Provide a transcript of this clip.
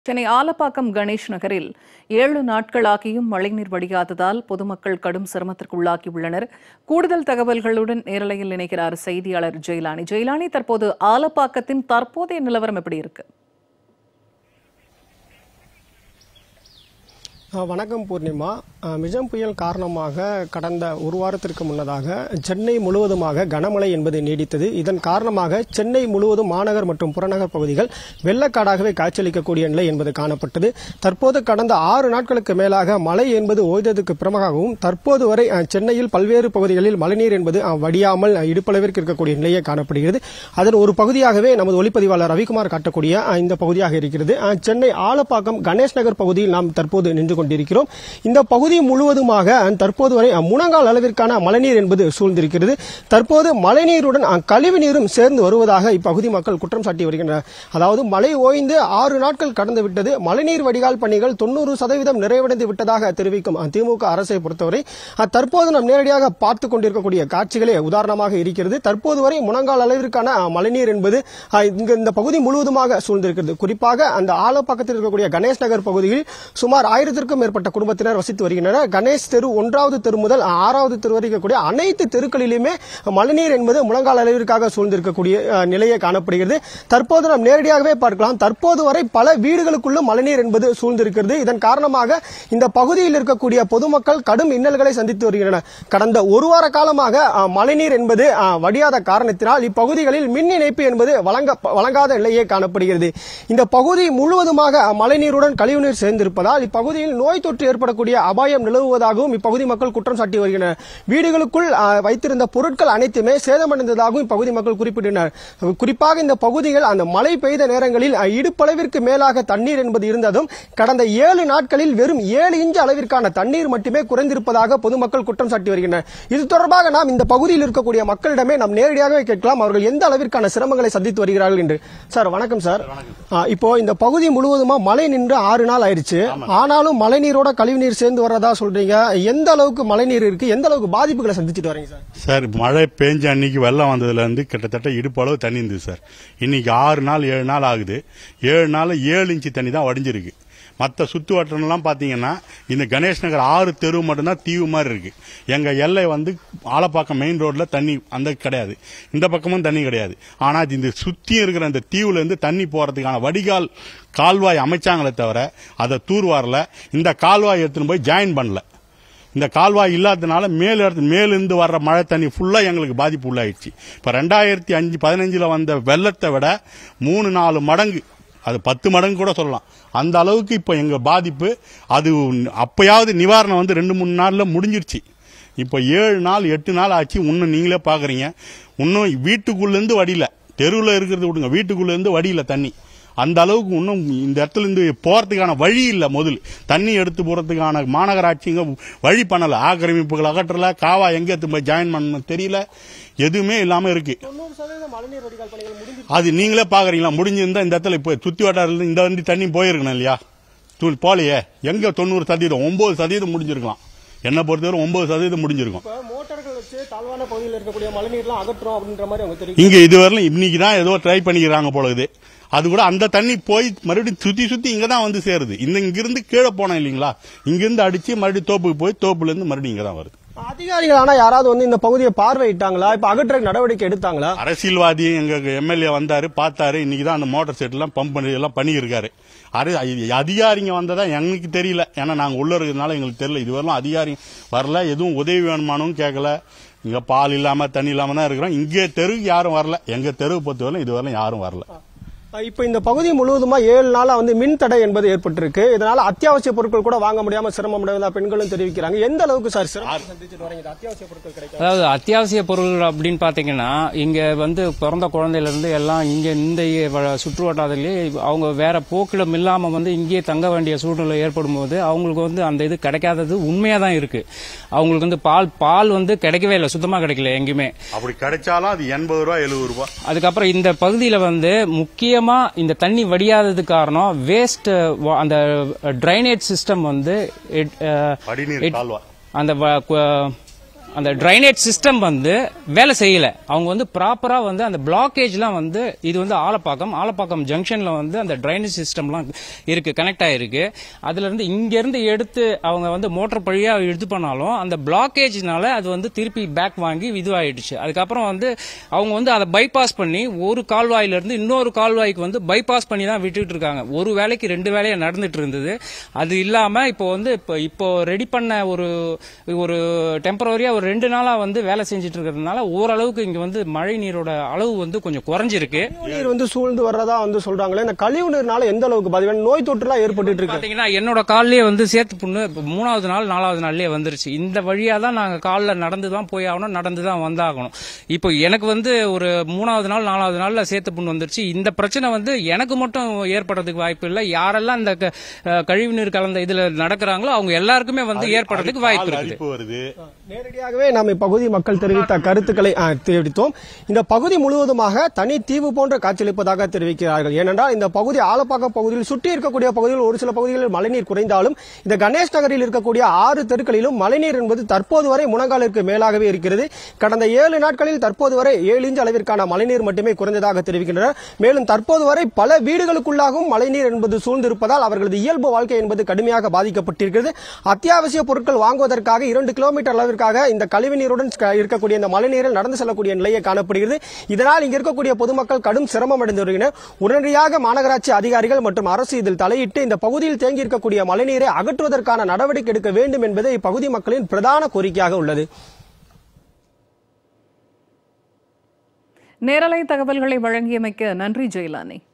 சென்னை ஆலப்பாக்கம் கணேஷ் நகரில் ஏழு நாட்களாகியும் மழைநீர் வடியாததால் பொதுமக்கள் கடும் சிரமத்திற்குள்ளாகியுள்ளனர் கூடுதல் தகவல்களுடன் நேரலையில் இணைக்கிறார் செய்தியாளர் ஜெயலானி ஜெயலானி தற்போது ஆலப்பாக்கத்தின் தற்போதைய நிலவரம் எப்படி இருக்கு ஆ, வணக்கம் பூர்ணிமா ஆ, மிஜம் புயல் காரணமாக கடந்த ஒரு வாரத்திற்கு முன்னதாக சென்னை முழுவதுமாக கனமழை என்பது நீடித்தது இதன் காரணமாக சென்னை முழுவதும் மாநகர் மற்றும் புறநகர் பகுதிகள் வெள்ளக்காடாகவே காட்சியளிக்கக்கூடிய நிலை என்பது காணப்பட்டது தற்போது கடந்த ஆறு நாட்களுக்கு மேலாக மழை என்பது ஓய்ந்ததுக்கு பிறகாகவும் தற்போது வரை ஆ, சென்னையில் பல்வேறு பகுதிகளில் மழைநீர் என்பது ஆ, வடியாமல் ஆ, இடுப்பளவிற்கு இருக்கக்கூடிய நிலையே காணப்படுகிறது அதன் ஒரு பகுதியாகவே நமது ஒளிப்பதிவாளர் ரவிக்குமார் காட்டக்கூடிய ஆ, இந்த பகுதியாக இருக்கிறது ஆ, சென்னை ஆலப்பாக்கம் கணேஷ் நகர் பகுதியில் நாம் தற்போது நின்று கொண்டிருக்கிறோம் இந்த பகுதி முழுவதுமாக அஹ், தற்போது வரை அஹ், முழங்கால் அளவிற்கான மழைநீர் என்பது சூழ்ந்திருக்கிறது தற்போது மழைநீருடன் அஹ், கழிவு நீரும் சேர்ந்து வருவதாக இப்பகுதி மக்கள் குற்றம் சாட்டி வருகின்றனர் அதாவது மழை ஓய்ந்து ஆறு நாட்கள் கடந்து விட்டது மழைநீர் வடிகால் பணிகள் தொண்ணூறு சதவீதம் நிறைவடைந்து விட்டதாக தெரிவிக்கும் அஹ், திமுக அரசை பொறுத்தவரை அஹ், தற்போது நாம் நேரடியாக பார்த்து கொண்டிருக்கக்கூடிய காட்சிகளே உதாரணமாக இருக்கிறது தற்போது வரை முழங்கால் அளவிற்கான அஹ், மழைநீர் என்பது அஹ், இங்கு இந்த பகுதி முழுவதுமாக சூழ்ந்திருக்கிறது குறிப்பாக அந்த ஆலப்பக்கத்தில் இருக்கக்கூடிய கணேஷ் நகர் பகுதியில் சுமார் ஆயிரத்திற்கும் மேற்பட்ட குடும்பத்தினர் வசித்து வருகின்றனர் கணேஷ் தெரு ஒன்றாவது தெரு முதல் ஆறாவது தெரு வரை இருக்கக்கூடிய அனைத்து தெருக்களிலுமே மழைநீர் என்பது முழங்கால் அளவிற்காக சூழ்ந்திருக்கக்கூடிய அஹ், நிலையே காணப்படுகிறது தற்போது நாம் நேரடியாகவே பார்க்கலாம் தற்போது வரை பல வீடுகளுக்குள்ளும் மழைநீர் என்பது சூழ்ந்திருக்கிறது இதன் காரணமாக இந்த பகுதியில் இருக்கக்கூடிய பொதுமக்கள் கடும் இன்னல்களை சந்தித்து வருகின்றனர் கடந்த ஒரு வார காலமாக அஹ், மழைநீர் என்பது அஹ், வடியாத காரணத்தினால் இப்பகுதிகளில் மின் இணைப்பு என்பது வழங்க வழங்காத நிலையே காணப்படுகிறது இந்த பகுதி முழுவதுமாக அஹ், மழைநீருடன் கழிவுநீர் சேர்ந்திருப்பதால் இப்பகுதியில் நோய் தொற்று ஏற்படக்கூடிய அபாயம் நிலவுவதாகவும் இப்பகுதி மக்கள் குற்றம் சாட்டி வருகின்றனர் வீடுகளுக்குள் அஹ், வைத்திருந்த பொருட்கள் அனைத்துமே சேதமடைந்ததாகவும் இப்பகுதி மக்கள் குறிப்பிட்டனர் குறிப்பாக இந்த பகுதிகள் அந்த மழை பெய்த நேரங்களில் அஹ், இடுப்பளவிற்கு மேலாக தண்ணீர் என்பது இருந்ததும் கடந்த ஏழு நாட்களில் வெறும் ஏழு இன்ச் அளவிற்கான தண்ணீர் மட்டுமே குறைந்திருப்பதாக பொதுமக்கள் குற்றம் சாட்டி வருகின்றனர் இது தொடர்பாக நாம் இந்த பகுதியில் இருக்கக்கூடிய மக்களிடமே நாம் நேரடியாகவே கேட்கலாம் அவர்கள் எந்த அளவிற்கான சிரமங்களை சந்தித்து வருகிறார்கள் என்று சார் வணக்கம் சார் ஆ, இப்போ இந்த பகுதி முழுவதுமா மழை நின்று ஆறு நாள் ஆயிருச்சு ஆனாலும் மழை நீரோட கழிவுநீர் சேர்ந்து வர்றதா சொல்றீங்க எந்த அளவுக்கு மழை நீர் இருக்கு எந்த அளவுக்கு பாதிப்புகளை சந்திச்சுட்டு வரீங்க சார் சார் மழை பெஞ்ச அன்னைக்கு வெள்ளம் வந்ததுலேருந்து கிட்டத்தட்ட இடுப்பு அளவு தண்ணி இருந்தது சார் இன்னைக்கு ஆறு நாள் ஏழு நாள் ஆகுது ஏழு நாள் ஏழு இன்ச்சு தண்ணி தான் வடிஞ்சிருக்கு மற்ற சுற்று வட்டம்லாம் பார்த்தீங்கன்னா இந்த கணேஷ் நகர் ஆறு தெரு மட்டும்தான் தீவு மாதிரி இருக்கு எங்க எல்லை வந்து ஆலப்பாக்கம் மெயின் ரோட்ல தண்ணி அந்த கிடையாது இந்த பக்கமும் தண்ணி கிடையாது ஆனா இந்த சுத்தியும் இருக்கிற அந்த தீவுல இருந்து தண்ணி போறதுக்கான வடிகால் கால்வாய் அமைச்சாங்களே தவிர அதை தூர்வாரல இந்த கால்வாய் எடுத்துன்னு போய் ஜாயின் பண்ணல இந்த கால்வாய் இல்லாததுனால மேல் இடத்து மேலிருந்து வர்ற மழை தண்ணி ஃபுல்லா எங்களுக்கு பாதிப்பு உள்ளாயிடுச்சு இப்ப ரெண்டாயிரத்தி அஞ்சு பதினஞ்சுல வந்த வெள்ளத்தை விட மூணு நாலு மடங்கு அது பத்து மடங்கு கூட சொல்லலாம் அந்த அளவுக்கு இப்ப எங்க பாதிப்பு அது அப்பயாவது நிவாரணம் வந்து ரெண்டு மூணு நாள்ல முடிஞ்சிருச்சு இப்போ ஏழு நாள் எட்டு நாள் ஆச்சு இன்னும் நீங்களே பாக்குறீங்க இன்னும் வீட்டுக்குள்ள இருந்து வடியில தெருவில் இருக்கிறது விடுங்க வீட்டுக்குள்ள இருந்து வடியில தண்ணி அந்த அளவுக்கு இன்னும் இந்த இடத்துல இருந்து போறதுக்கான வழி இல்ல முதல் தண்ணி எடுத்து போறதுக்கான மாநகராட்சிங்க வழி பண்ணல ஆக்கிரமிப்புகள் அகற்றல காவா எங்க எடுத்து போய் ஜாயின் பண்ணணும் தெரியல எதுவுமே இல்லாம இருக்கு தொண்ணூறு சதவீதம் மழைநீர் வடிகால் பணிகள் முடிஞ்சு அது நீங்களே பாக்குறீங்களா முடிஞ்சிருந்தா இந்த இடத்துல இப்ப சுத்தி வட்டாரத்துல இந்த வண்டி தண்ணி போயிருக்கணும் இல்லையா தூள் போலையே எங்க தொண்ணூறு சதவீதம் ஒன்பது சதவீதம் முடிஞ்சிருக்கலாம் என்னை பொறுத்தவரை ஒன்பது சதவீதம் முடிஞ்சிருக்கும் இப்ப மோட்டார்கள் வச்சு தாழ்வான பகுதியில் இருக்கக்கூடிய மழைநீர்லாம் அகற்றோம் அப்படின்ற மாதிரி அவங்க தெரிவிக்க இங்க இதுவரையிலும் இன்னைக்கு தான் ஏதோ ட்ரை பண்ணிக்கிறாங்க போல இது அது கூட அந்த தண்ணி போய் மறுபடியும் சுத்தி சுத்தி இங்க தான் வந்து சேருது இந்த இங்கிருந்து கீழே போனோம் இல்லைங்களா இங்கிருந்து அடிச்சு மறுபடியும் தோப்புக்கு போய் தோப்புல இருந்து மறுபடியும் இங்க தான் வருது அதிகாரிகள் ஆனா யாராவது வந்து இந்த பகுதியை பார்வையிட்டாங்களா இப்ப அகற்ற நடவடிக்கை எடுத்தாங்களா அரசியல்வாதி எங்க எம்எல்ஏ வந்தாரு பார்த்தாரு இன்னைக்கு தான் அந்த மோட்டார் செட் எல்லாம் பம்ப் பண்ணி எல்லாம் பண்ணியிருக்காரு அரு அதிகாரிங்க வந்ததா எங்களுக்கு தெரியல ஏன்னா நாங்க உள்ள இருக்கிறதுனால எங்களுக்கு தெரியல இதுவரையும் அதிகாரி வரல எதுவும் உதவி வேணுமானும் கேட்கல இங்க பால் இல்லாம தண்ணி இல்லாம தான் இருக்கிறோம் இங்கே தெருவுக்கு யாரும் வரல எங்க தெருவை பொறுத்தவரையும் இதுவரையும் யாரும் வரல இப்ப இந்த பகுதி முழுவதுமா ஏழு நாளா வந்து மின் தடை என்பது ஏற்பட்டிருக்கு இதனால அத்தியாவசிய பொருட்கள் கூட வாங்க முடியாம சிரமம் அடைவதா பெண்களும் தெரிவிக்கிறாங்க எந்த அளவுக்கு சார் சிரமம் சந்திச்சுட்டு வரீங்க இந்த அத்தியாவசிய பொருட்கள் கிடைக்கும் அதாவது அத்தியாவசிய பொருள் அப்படின்னு பாத்தீங்கன்னா இங்க வந்து பிறந்த குழந்தையில இருந்து எல்லாம் இங்க இந்த வ- சுற்று வட்டாரத்திலேயே அவங்க வேற போக்கிடம் இல்லாம வந்து இங்கேயே தங்க வேண்டிய சூழ்நிலை ஏற்படும் போது அவங்களுக்கு வந்து அந்த இது கிடைக்காதது உண்மையா தான் இருக்கு அவங்களுக்கு வந்து பால் பால் வந்து கிடைக்கவே இல்லை சுத்தமா கிடைக்கல எங்கேயுமே அப்படி கிடைச்சாலும் அது எண்பது ரூபா எழுபது ரூபா அதுக்கப்புறம் இந்த பகுதியில வந்து முக்கியமா இந்த தண்ணி வடியாதது காரணம் வேஸ்ட் அந்த ட்ரைனேஜ் சிஸ்டம் வந்து it, அஹ், படிநீர் it- கால்வா அந்த வ- கு- அந்த ட்ரைனேஜ் சிஸ்டம் வந்து வேலை செய்யல அவங்க வந்து ப்ராப்பரா வந்து அந்த பிளாக்கேஜ்லாம் வந்து இது வந்து ஆலப்பாக்கம் ஆலப்பாக்கம் ஜங்ஷன்ல வந்து அந்த ட்ரைனேஜ் சிஸ்டம்லாம் இருக்கு கனெக்ட் ஆயிருக்கு அதுல இருந்து இங்க இருந்து எடுத்து அவங்க வந்து மோட்டர் வழியா இது பண்ணாலும் அந்த பிளாக்கேஜ்னால அது வந்து திருப்பி பேக் வாங்கி இதுவாயிடுச்சு அதுக்கப்புறம் வந்து அவங்க வந்து அதை பைபாஸ் பண்ணி ஒரு கால்வாயில இருந்து இன்னொரு கால்வாய்க்கு வந்து பைபாஸ் பண்ணி தான் விட்டுட்டு இருக்காங்க ஒரு வேலைக்கு ரெண்டு வேலையா நடந்துட்டு இருந்தது அது இல்லாம இப்போ வந்து இப்போ இப்போ ரெடி பண்ண ஒரு ஒரு டெம்பரவரியா ஒரு ரெண்டு நாளா வந்து வேலை செஞ்சுட்டு இருக்கிறதுனால ஓரளவுக்கு இங்க வந்து மழை நீரோட அளவு வந்து கொஞ்சம் குறைஞ்சிருக்கு நீர் வந்து சூழ்ந்து வர்றதா வந்து சொல்றாங்களே இந்த கழிவு நீர்னால எந்த அளவுக்கு பாதிப்பு நோய் தொற்றுலாம் ஏற்பட்டு இருக்கு பாத்தீங்கன்னா என்னோட கால்லயே வந்து சேத்து புண்ணு இப்ப மூணாவது நாள் நாலாவது நாள்லயே வந்துருச்சு இந்த வழியா தான் நாங்க கால்ல நடந்து தான் போய் ஆகணும் நடந்து தான் வந்தாகணும் இப்போ எனக்கு வந்து ஒரு மூணாவது நாள் நாலாவது நாள்ல சேத்து புண்ணு வந்துருச்சு இந்த பிரச்சனை வந்து எனக்கு மட்டும் ஏற்படுறதுக்கு வாய்ப்பு இல்லை யாரெல்லாம் இந்த க- அஹ் கழிவு நீர் கலந்த இதுல நடக்கிறாங்களோ அவங்க எல்லாருக்குமே வந்து ஏற்படுறதுக்கு வாய்ப்பு கால் இருக்குது அரிப்பு வருது நேரடியாகவே நாம் இப்பகுதி மக்கள் தெரிவித்த கருத்துக்களை ஆ, தெரிவித்தோம் இந்த பகுதி முழுவதுமாக தனி தீவு போன்ற காட்சியளிப்பதாக தெரிவிக்கிறார்கள் ஏனென்றால் இந்த பகுதி ஆலப்பாக்கம் பகுதியில் சுற்றி இருக்கக்கூடிய பகுதியில் ஒரு சில பகுதிகளில் மழைநீர் குறைந்தாலும் இந்த கணேஷ் நகரில் இருக்கக்கூடிய ஆறு தெருக்களிலும் மழைநீர் என்பது தற்போது வரை முழங்காலிற்கு மேலாகவே இருக்கிறது கடந்த ஏழு நாட்களில் தற்போது வரை ஏழு இன்ச் அளவிற்கான மழைநீர் மட்டுமே குறைந்ததாக தெரிவிக்கின்றனர் மேலும் தற்போது வரை பல வீடுகளுக்குள்ளாகவும் மழைநீர் என்பது சூழ்ந்திருப்பதால் அவர்களது இயல்பு வாழ்க்கை என்பது கடுமையாக பாதிக்கப்பட்டிருக்கிறது அத்தியாவசிய பொருட்கள் வாங்குவதற்காக இரண்டு கிலோமீட்டர் அளவிற்காக இந்த கழிவு நீருடன் க- இருக்கக்கூடிய இந்த மழைநீரில் நடந்து செல்லக்கூடிய நிலையை காணப்படுகிறது இதனால் இங்கு இருக்கக்கூடிய பொதுமக்கள் கடும் சிரமம் அடைந்து வருகின்றனர் உடனடியாக மாநகராட்சி அதிகாரிகள் மற்றும் அரசு இதில் தலையிட்டு இந்த பகுதியில் தேங்கி இருக்கக்கூடிய மழைநீரை அகற்றுவதற்கான நடவடிக்கை எடுக்க வேண்டும் என்பது இப்பகுதி மக்களின் பிரதான கோரிக்கையாக உள்ளது நேரலை தகவல்களை வழங்கியமைக்க நன்றி ஜெயலானி